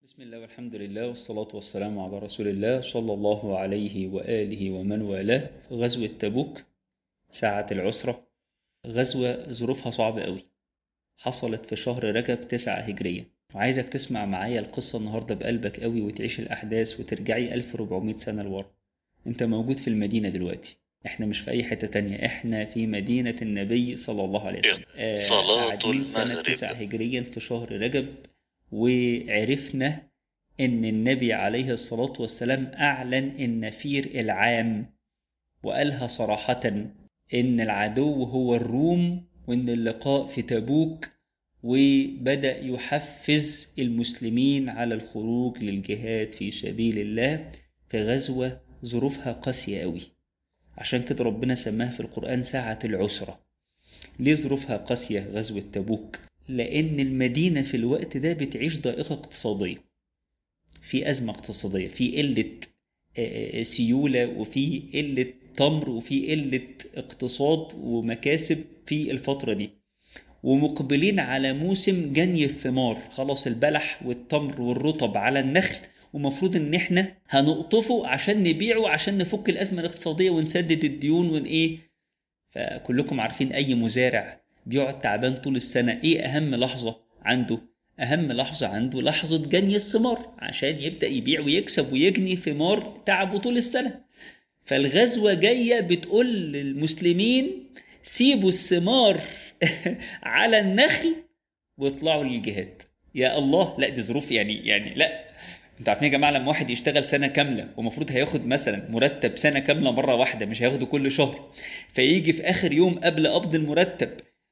بسم الله والحمد لله والصلاة والسلام على رسول الله صلى الله عليه وآله ومن والاه غزوة تبوك ساعة العسرة غزوة ظروفها صعبة قوي حصلت في شهر رجب تسعة هجرية وعايزك تسمع معايا القصة النهاردة بقلبك قوي وتعيش الأحداث وترجعي 1400 سنة لورا انت موجود في المدينة دلوقتي احنا مش في اي حتة تانية احنا في مدينة النبي صلى الله عليه وسلم آه، صلاة قاعدين سنة المغرب. تسعة هجريا في شهر رجب وعرفنا ان النبي عليه الصلاة والسلام اعلن النفير العام وقالها صراحة ان العدو هو الروم وان اللقاء في تبوك وبدأ يحفز المسلمين على الخروج للجهاد في سبيل الله في غزوة ظروفها قاسية قوي عشان كده ربنا سماها في القرآن ساعة العسرة ليه ظروفها قاسية غزوة تبوك لأن المدينة في الوقت ده بتعيش ضائقة اقتصادية في أزمة اقتصادية في قلة آه، آه، سيولة وفي قلة تمر وفي قلة اقتصاد ومكاسب في الفترة دي ومقبلين على موسم جني الثمار خلاص البلح والتمر والرطب على النخل ومفروض ان احنا هنقطفه عشان نبيعه عشان نفك الازمه الاقتصاديه ونسدد الديون ون ايه فكلكم عارفين اي مزارع بيقعد تعبان طول السنه ايه اهم لحظه عنده اهم لحظه عنده لحظه جني الثمار عشان يبدا يبيع ويكسب ويجني ثمار تعبه طول السنه فالغزوه جايه بتقول للمسلمين سيبوا الثمار على النخل واطلعوا للجهاد يا الله لا دي ظروف يعني يعني لا انتوا عارفين يا جماعه لما واحد يشتغل سنه كامله ومفروض هياخد مثلا مرتب سنه كامله مره واحده مش هياخده كل شهر فيجي في اخر يوم قبل قبض المرتب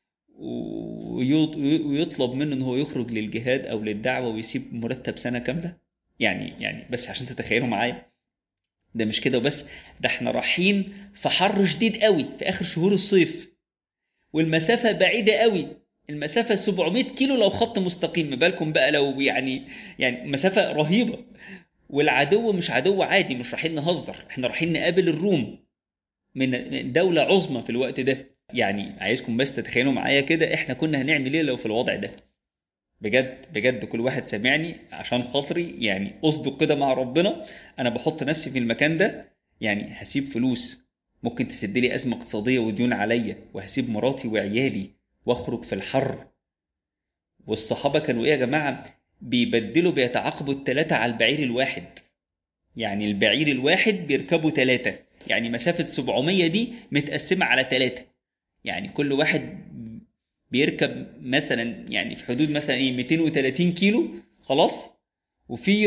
ويط- ويطلب منه ان هو يخرج للجهاد او للدعوه ويسيب مرتب سنه كامله يعني يعني بس عشان تتخيلوا معايا ده مش كده وبس ده احنا رايحين في حر شديد قوي في اخر شهور الصيف والمسافه بعيده قوي المسافه 700 كيلو لو خط مستقيم ما بالكم بقى لو يعني يعني مسافه رهيبه والعدو مش عدو عادي مش رايحين نهزر احنا رايحين نقابل الروم من من دولة عظمى في الوقت ده يعني عايزكم بس تتخيلوا معايا كده احنا كنا هنعمل ايه لو في الوضع ده بجد بجد كل واحد سامعني عشان خاطري يعني اصدق كده مع ربنا انا بحط نفسي في المكان ده يعني هسيب فلوس ممكن تسد لي ازمه اقتصاديه وديون عليا وهسيب مراتي وعيالي واخرج في الحر والصحابه كانوا ايه يا جماعه بيبدلوا بيتعاقبوا الثلاثه على البعير الواحد يعني البعير الواحد بيركبوا ثلاثة يعني مسافة 700 دي متقسمة على ثلاثة يعني كل واحد بيركب مثلا يعني في حدود مثلا ايه 230 كيلو خلاص وفي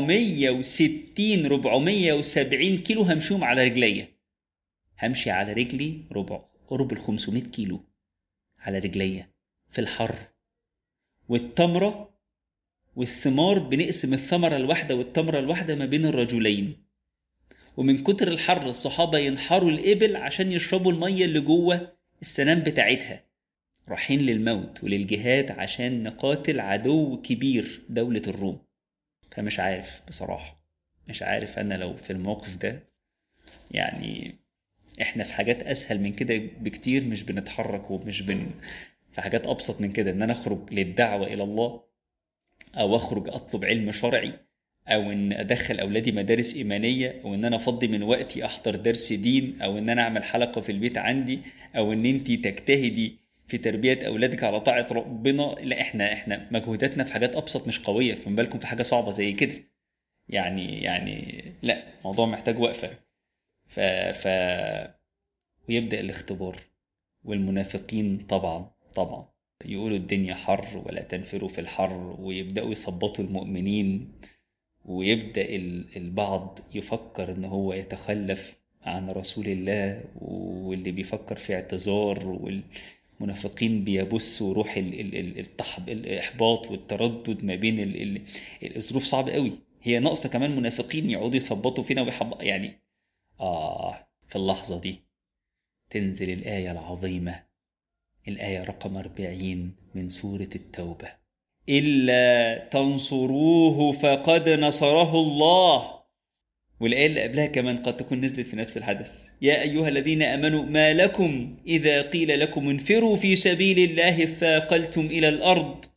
460 470 كيلو همشيهم على رجليا همشي على رجلي ربع قرب ال 500 كيلو على رجليا في الحر والتمرة والثمار بنقسم الثمرة الواحدة والتمرة الواحدة ما بين الرجلين ومن كتر الحر الصحابة ينحروا الإبل عشان يشربوا المية اللي جوه السنام بتاعتها رايحين للموت وللجهاد عشان نقاتل عدو كبير دولة الروم فمش عارف بصراحة مش عارف أنا لو في الموقف ده يعني احنا في حاجات أسهل من كده بكتير مش بنتحرك ومش بن في حاجات أبسط من كده إن أنا أخرج للدعوة إلى الله او اخرج اطلب علم شرعي او ان ادخل اولادي مدارس ايمانيه او ان انا افضي من وقتي احضر درس دين او ان انا اعمل حلقه في البيت عندي او ان انت تجتهدي في تربيه اولادك على طاعه ربنا لا احنا احنا مجهوداتنا في حاجات ابسط مش قويه فما بالكم في حاجه صعبه زي كده يعني يعني لا الموضوع محتاج وقفه ف ف ويبدا الاختبار والمنافقين طبعا طبعا يقولوا الدنيا حر ولا تنفروا في الحر ويبدأوا يثبطوا المؤمنين ويبدأ ال- البعض يفكر ان هو يتخلف عن رسول الله واللي بيفكر في اعتذار والمنافقين بيبثوا روح ال- ال- ال- التحب الإحباط والتردد ما بين ال- ال- الظروف صعبة قوي هي ناقصة كمان منافقين يقعدوا يثبطوا فينا ويحب يعني آه في اللحظة دي تنزل الآية العظيمة الآية رقم 40 من سورة التوبة إلا تنصروه فقد نصره الله والآية اللي قبلها كمان قد تكون نزلت في نفس الحدث يا أيها الذين آمنوا ما لكم إذا قيل لكم انفروا في سبيل الله اثاقلتم إلى الأرض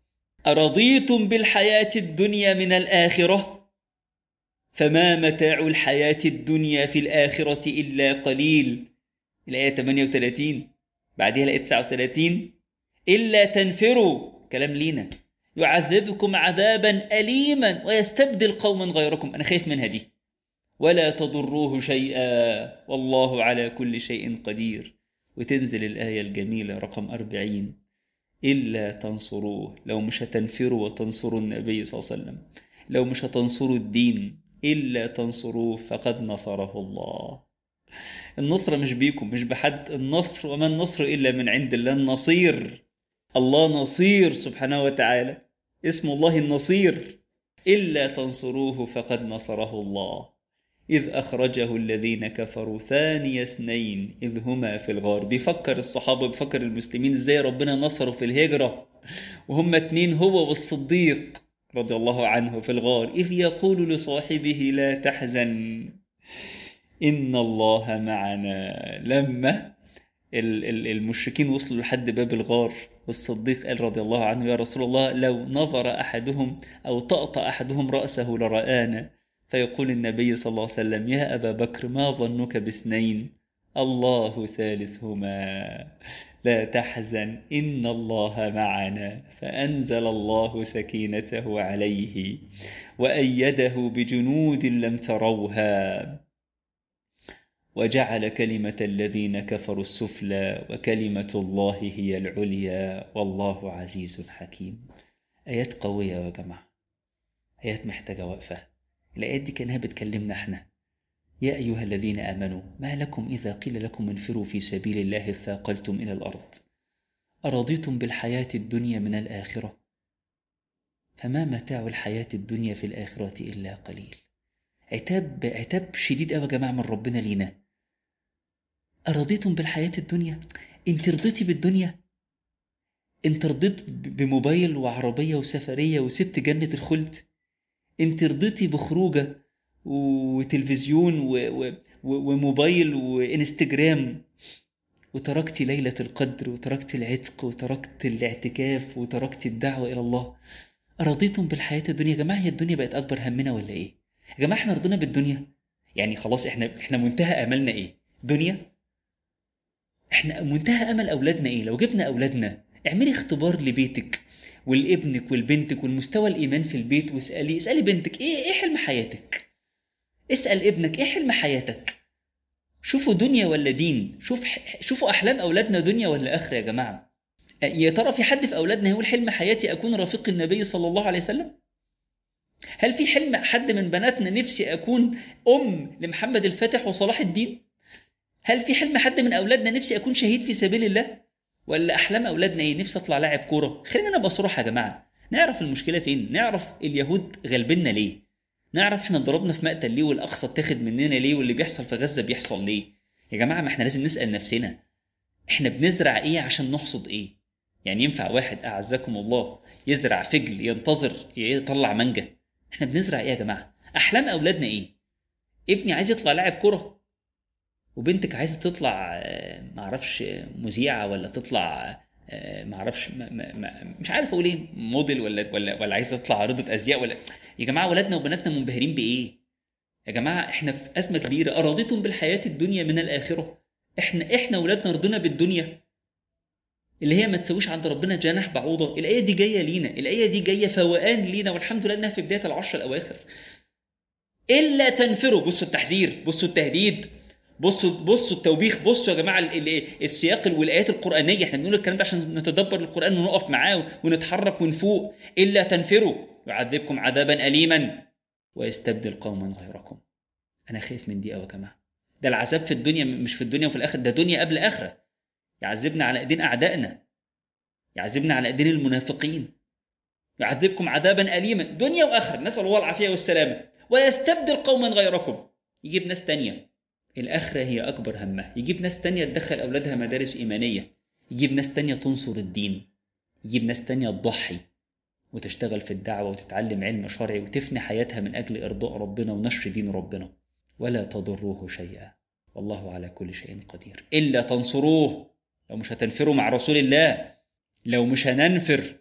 أرضيتم بالحياة الدنيا من الآخرة فما متاع الحياة الدنيا في الآخرة إلا قليل الآية 38 بعدها الآية 39 إلا تنفروا كلام لينا يعذبكم عذابا أليما ويستبدل قوما غيركم أنا خايف منها دي ولا تضروه شيئا والله على كل شيء قدير وتنزل الآية الجميلة رقم أربعين إلا تنصروه لو مش هتنفروا وتنصروا النبي صلى الله عليه وسلم لو مش هتنصروا الدين إلا تنصروه فقد نصره الله النصر مش بيكم مش بحد النصر وما النصر إلا من عند الله النصير الله نصير سبحانه وتعالى اسم الله النصير إلا تنصروه فقد نصره الله إذ أخرجه الذين كفروا ثاني اثنين إذ هما في الغار بيفكر الصحابة بيفكر المسلمين إزاي ربنا نصره في الهجرة وهم اتنين هو والصديق رضي الله عنه في الغار إذ يقول لصاحبه لا تحزن إن الله معنا لما المشركين وصلوا لحد باب الغار والصديق قال رضي الله عنه يا رسول الله لو نظر أحدهم أو طأطأ أحدهم رأسه لرآنا فيقول النبي صلى الله عليه وسلم يا أبا بكر ما ظنك باثنين الله ثالثهما لا تحزن إن الله معنا فأنزل الله سكينته عليه وأيده بجنود لم تروها وجعل كلمة الذين كفروا السفلى وكلمة الله هي العليا والله عزيز حكيم آيات قوية يا جماعة آيات محتاجة وقفة الآيات دي كانها بتكلمنا احنا يا أيها الذين آمنوا ما لكم إذا قيل لكم انفروا في سبيل الله ثاقلتم إلى الأرض أرضيتم بالحياة الدنيا من الآخرة فما متاع الحياة الدنيا في الآخرة إلا قليل عتاب عتاب شديد قوي يا جماعة من ربنا لينا أرضيتم بالحياة الدنيا أنت رضيتي بالدنيا أنت رضيت بموبايل وعربية وسفرية وسبت جنة الخلد أنت رضيتي بخروجة وتلفزيون و... و... وموبايل وانستجرام وتركت ليلة القدر وتركت العتق وتركت الاعتكاف وتركت الدعوة إلى الله أرضيتم بالحياة الدنيا يا جماعة هي الدنيا بقت أكبر همنا ولا إيه؟ يا جماعة إحنا رضينا بالدنيا يعني خلاص إحنا إحنا منتهى أملنا إيه؟ دنيا؟ إحنا منتهى أمل أولادنا إيه؟ لو جبنا أولادنا اعملي اختبار لبيتك ولابنك ولبنتك والمستوى الإيمان في البيت واسألي اسألي بنتك إيه إيه حلم حياتك؟ اسأل ابنك إيه حلم حياتك؟ شوفوا دنيا ولا دين شوف شوفوا أحلام أولادنا دنيا ولا آخرة يا جماعة يا ترى في حد في أولادنا يقول حلم حياتي أكون رفيق النبي صلى الله عليه وسلم هل في حلم حد من بناتنا نفسي أكون أم لمحمد الفاتح وصلاح الدين هل في حلم حد من أولادنا نفسي أكون شهيد في سبيل الله ولا أحلام أولادنا إيه نفسي أطلع لاعب كورة خلينا نبقى صراحة يا جماعة نعرف المشكلة فين نعرف اليهود غالبيننا ليه نعرف احنا ضربنا في مقتل ليه والاقصى اتاخد مننا ليه واللي بيحصل في غزه بيحصل ليه يا جماعه ما احنا لازم نسال نفسنا احنا بنزرع ايه عشان نحصد ايه يعني ينفع واحد اعزكم الله يزرع فجل ينتظر يطلع مانجا احنا بنزرع ايه يا جماعه احلام اولادنا ايه ابني عايز يطلع لاعب كره وبنتك عايزه تطلع معرفش مذيعه ولا تطلع معرفش ما ما مش عارف اقول ايه موديل ولا ولا ولا عايزه تطلع عارضه ازياء ولا يا جماعه ولادنا وبناتنا منبهرين بايه يا جماعه احنا في ازمه كبيره ارادتم بالحياه الدنيا من الاخره احنا احنا ولادنا رضينا بالدنيا اللي هي ما تسويش عند ربنا جناح بعوضه الايه دي جايه لينا الايه دي جايه فوقان لينا والحمد لله انها في بدايه العشر الاواخر الا تنفروا بصوا التحذير بصوا التهديد بصوا بصوا التوبيخ بصوا يا جماعه السياق والايات القرانيه احنا بنقول الكلام ده عشان نتدبر القران ونقف معاه ونتحرك ونفوق الا تنفروا يعذبكم عذابا اليما ويستبدل قوما غيركم انا خايف من دي قوي يا جماعه ده العذاب في الدنيا مش في الدنيا وفي الاخره ده دنيا قبل اخره يعذبنا على ايدين اعدائنا يعذبنا على ايدين المنافقين يعذبكم عذابا اليما دنيا واخره نسال الله العافيه والسلامه ويستبدل قوما غيركم يجيب ناس تانيه الآخرة هي أكبر همها يجيب ناس تانية تدخل أولادها مدارس إيمانية يجيب ناس تانية تنصر الدين يجيب ناس تانية تضحي وتشتغل في الدعوة وتتعلم علم شرعي وتفني حياتها من أجل إرضاء ربنا ونشر دين ربنا ولا تضروه شيئا والله على كل شيء قدير إلا تنصروه لو مش هتنفروا مع رسول الله لو مش هننفر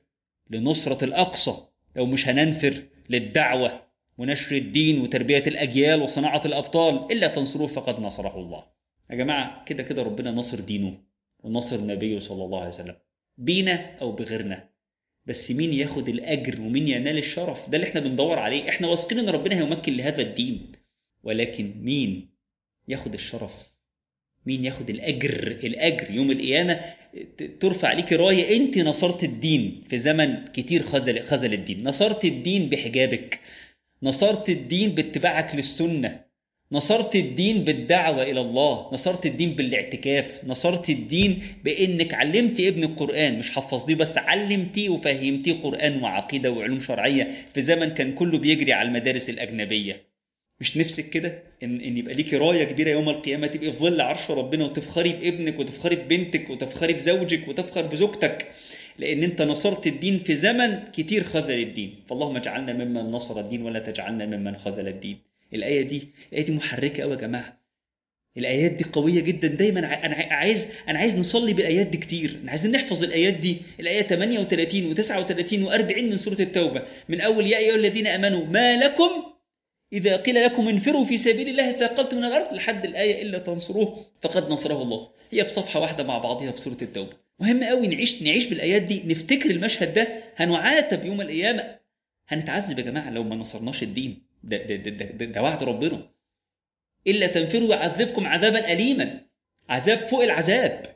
لنصرة الأقصى لو مش هننفر للدعوة ونشر الدين وتربية الأجيال وصناعة الأبطال إلا تنصروه فقد نصره الله يا جماعة كده كده ربنا نصر دينه ونصر نبيه صلى الله عليه وسلم بينا أو بغيرنا بس مين ياخد الأجر ومين ينال الشرف ده اللي احنا بندور عليه احنا واثقين ان ربنا هيمكن لهذا الدين ولكن مين ياخد الشرف مين ياخد الأجر الأجر يوم القيامة ترفع عليك راية أنت نصرت الدين في زمن كتير خذل, خذل الدين نصرت الدين بحجابك نصرت الدين باتباعك للسنة نصرت الدين بالدعوة إلى الله نصرت الدين بالاعتكاف نصرت الدين بإنك علمت ابن القرآن مش حفظتيه بس علمتيه وفهمتيه قرآن وعقيدة وعلوم شرعية في زمن كان كله بيجري على المدارس الأجنبية مش نفسك كده إن, إن يبقى ليكي راية كبيرة يوم القيامة تبقي في ظل عرش ربنا وتفخري بابنك وتفخري ببنتك وتفخري بزوجك وتفخر بزوجتك لأن أنت نصرت الدين في زمن كتير خذل الدين فاللهم اجعلنا ممن نصر الدين ولا تجعلنا ممن خذل الدين الآية دي الآية دي محركة قوي يا جماعة الآيات دي قوية جدا دايما أنا عايز أنا عايز نصلي بالآيات دي كتير أنا عايزين نحفظ الآيات دي الآية 38 و39 و40 من سورة التوبة من أول يا أيها الذين آمنوا ما لكم إذا قيل لكم انفروا في سبيل الله ثاقلتم من الأرض لحد الآية إلا تنصروه فقد نصره الله هي في صفحة واحدة مع بعضها في سورة التوبة مهم قوي نعيش نعيش بالآيات دي نفتكر المشهد ده هنعاتب يوم القيامة هنتعذب يا جماعة لو ما نصرناش الدين ده, ده, ده, ده, ده وعد ربنا إلا تنفروا يعذبكم عذابا أليما عذاب فوق العذاب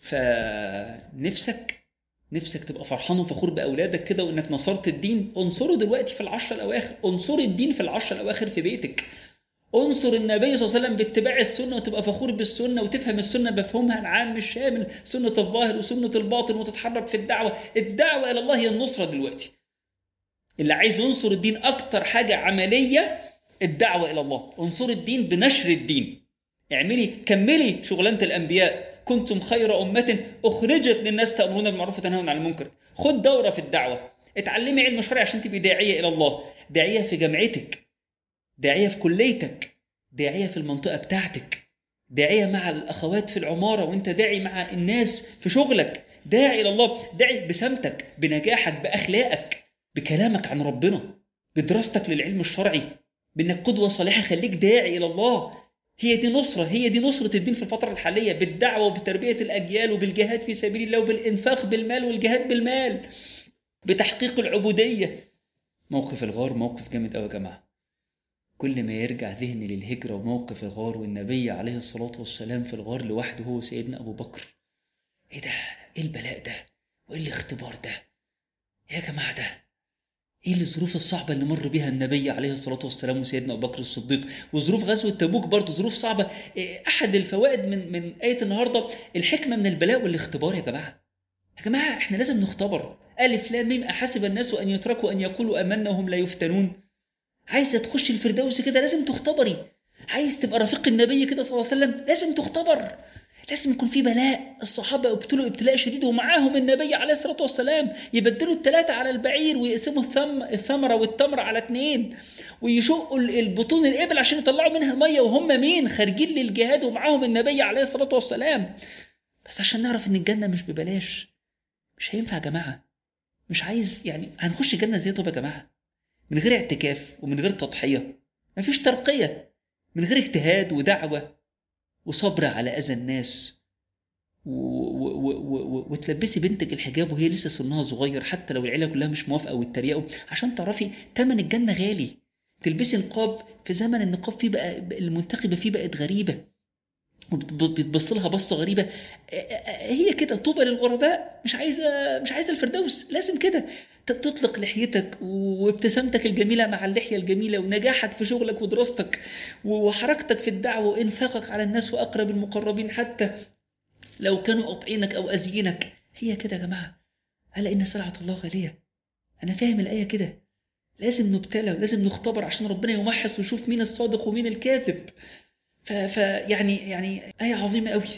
فنفسك نفسك تبقى فرحان وفخور بأولادك كده وإنك نصرت الدين انصره دلوقتي في العشر الأواخر انصر الدين في العشر الأواخر في بيتك انصر النبي صلى الله عليه وسلم باتباع السنة وتبقى فخور بالسنة وتفهم السنة بفهمها العام الشامل سنة الظاهر وسنة الباطن وتتحرك في الدعوة الدعوة إلى الله هي النصرة دلوقتي اللي عايز ينصر الدين أكتر حاجة عملية الدعوة إلى الله انصر الدين بنشر الدين اعملي كملي شغلانة الأنبياء كنتم خير أمة أخرجت للناس تأمرون بالمعروف وتنهون عن المنكر خد دورة في الدعوة اتعلمي علم شرعي عشان تبقي داعية إلى الله داعية في جامعتك داعية في كليتك داعية في المنطقة بتاعتك داعية مع الأخوات في العمارة وانت داعي مع الناس في شغلك داعي إلى الله داعي بسمتك بنجاحك بأخلاقك بكلامك عن ربنا بدراستك للعلم الشرعي بانك قدوة صالحة خليك داعي إلى الله هي دي نصرة هي دي نصرة الدين في الفترة الحالية بالدعوة وبتربية الأجيال وبالجهاد في سبيل الله وبالإنفاق بالمال والجهاد بالمال بتحقيق العبودية موقف الغار موقف جامد قوي يا جماعة كل ما يرجع ذهني للهجرة وموقف الغار والنبي عليه الصلاة والسلام في الغار لوحده هو سيدنا أبو بكر إيه ده؟ إيه البلاء ده؟ وإيه الاختبار ده؟ يا جماعة ده ايه الظروف الصعبة اللي مر بها النبي عليه الصلاة والسلام وسيدنا أبو بكر الصديق وظروف غزوة تبوك برضه ظروف صعبة أحد الفوائد من من آية النهاردة الحكمة من البلاء والاختبار يا جماعة يا جماعة احنا لازم نختبر ألف لام ميم أحسب الناس أن يتركوا أن يقولوا آمنا وهم لا يفتنون عايزة تخش الفردوس كده لازم تختبري عايز تبقى رفيق النبي كده صلى الله عليه وسلم لازم تختبر لازم يكون في بلاء الصحابة ابتلوا ابتلاء شديد ومعاهم النبي عليه الصلاة والسلام يبدلوا الثلاثة على البعير ويقسموا الثم الثمرة والتمر على اثنين ويشقوا البطون الإبل عشان يطلعوا منها المية وهم مين خارجين للجهاد ومعاهم النبي عليه الصلاة والسلام بس عشان نعرف إن الجنة مش ببلاش مش هينفع يا جماعة مش عايز يعني هنخش الجنة ازاي طب يا جماعة من غير اعتكاف ومن غير تضحية مفيش ترقية من غير اجتهاد ودعوة وصبر على أذى الناس و... و... و... وتلبسي بنتك الحجاب وهي لسه سنها صغير حتى لو العيلة كلها مش موافقة ويتريقوا عشان تعرفي تمن الجنة غالي تلبسي نقاب في زمن النقاب فيه بقى المنتقبة فيه بقت غريبة وبتبص لها بصة غريبة هي كده طوبى للغرباء مش عايزة مش عايزة الفردوس لازم كده تطلق لحيتك وابتسامتك الجميلة مع اللحية الجميلة ونجاحك في شغلك ودراستك وحركتك في الدعوة وإنفاقك على الناس وأقرب المقربين حتى لو كانوا قاطعينك أو أذيينك هي كده يا جماعة ألا إن سلعة الله غالية أنا فاهم الآية كده لازم نبتلى ولازم نختبر عشان ربنا يمحص ويشوف مين الصادق ومين الكاذب فيعني يعني آية عظيمة قوي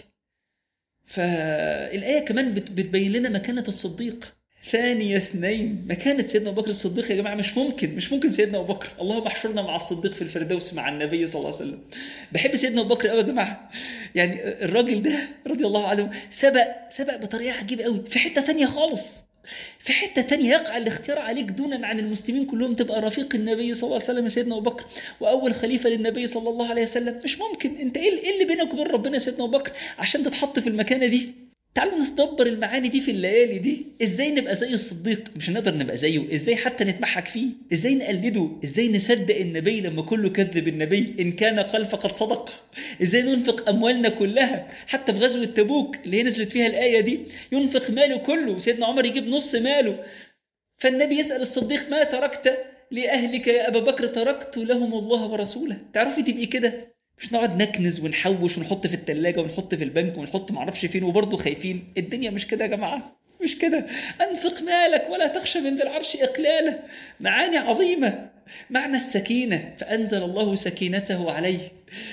فالآية كمان بتبين لنا مكانة الصديق ثاني اثنين مكانة سيدنا أبو بكر الصديق يا جماعة مش ممكن مش ممكن سيدنا أبو بكر اللهم احشرنا مع الصديق في الفردوس مع النبي صلى الله عليه وسلم بحب سيدنا أبو بكر قوي يا جماعة يعني الراجل ده رضي الله عنه سبق سبق بطريقة عجيبة قوي في حتة ثانية خالص في حتة تانية يقع الاختيار عليك دونا عن المسلمين كلهم تبقى رفيق النبي صلى الله عليه وسلم سيدنا أبو بكر وأول خليفة للنبي صلى الله عليه وسلم مش ممكن أنت إيه اللي بينك وبين ربنا سيدنا أبو بكر عشان تتحط في المكانة دي تعالوا نتدبر المعاني دي في الليالي دي ازاي نبقى زي الصديق مش هنقدر نبقى زيه ازاي حتى نتمحك فيه ازاي نقلده ازاي نصدق النبي لما كله كذب النبي ان كان قال فقد صدق ازاي ننفق اموالنا كلها حتى في غزوه تبوك اللي هي نزلت فيها الايه دي ينفق ماله كله سيدنا عمر يجيب نص ماله فالنبي يسال الصديق ما تركت لاهلك يا ابا بكر تركت لهم الله ورسوله تعرفي تبقي كده مش نقعد نكنز ونحوش ونحط في التلاجة ونحط في البنك ونحط معرفش فين وبرضه خايفين الدنيا مش كده يا جماعة مش كده أنفق مالك ولا تخشى من ذي العرش إقلاله معاني عظيمة معنى السكينة فأنزل الله سكينته عليه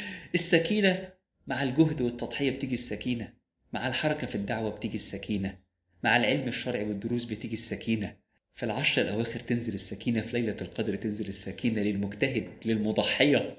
السكينة مع الجهد والتضحية بتيجي السكينة مع الحركة في الدعوة بتيجي السكينة مع العلم الشرعي والدروس بتيجي السكينة في العشر الأواخر تنزل السكينة في ليلة القدر تنزل السكينة للمجتهد للمضحية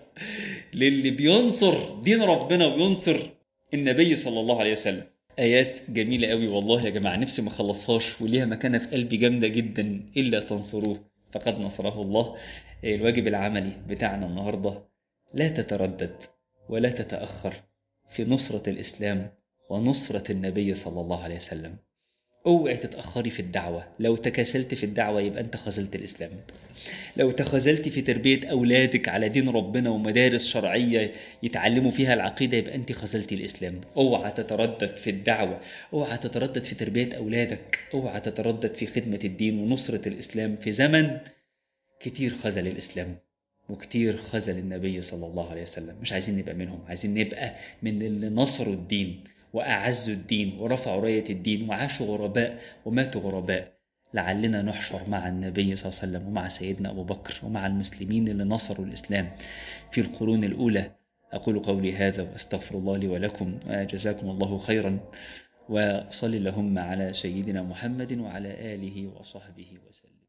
للي بينصر دين ربنا وينصر النبي صلى الله عليه وسلم آيات جميلة قوي والله يا جماعة نفسي ما خلصهاش وليها مكانة في قلبي جامدة جدا إلا تنصروه فقد نصره الله الواجب العملي بتاعنا النهاردة لا تتردد ولا تتأخر في نصرة الإسلام ونصرة النبي صلى الله عليه وسلم اوعي تتأخري في الدعوة لو تكاسلت في الدعوة يبقى انت خذلت الإسلام لو تخاذلت في تربية أولادك على دين ربنا ومدارس شرعية يتعلموا فيها العقيدة يبقى انت خذلتي الإسلام اوعى تتردد في الدعوة اوعى تتردد في تربية أولادك اوعى تتردد في خدمة الدين ونصرة الإسلام في زمن كتير خذل الإسلام وكتير خذل النبي صلى الله عليه وسلم مش عايزين نبقى منهم عايزين نبقى من اللي نصروا الدين وأعزوا الدين ورفعوا راية الدين وعاشوا غرباء وماتوا غرباء لعلنا نحشر مع النبي صلى الله عليه وسلم ومع سيدنا أبو بكر ومع المسلمين اللي نصروا الإسلام في القرون الأولى أقول قولي هذا وأستغفر الله لي ولكم وجزاكم الله خيرا وصل اللهم على سيدنا محمد وعلى آله وصحبه وسلم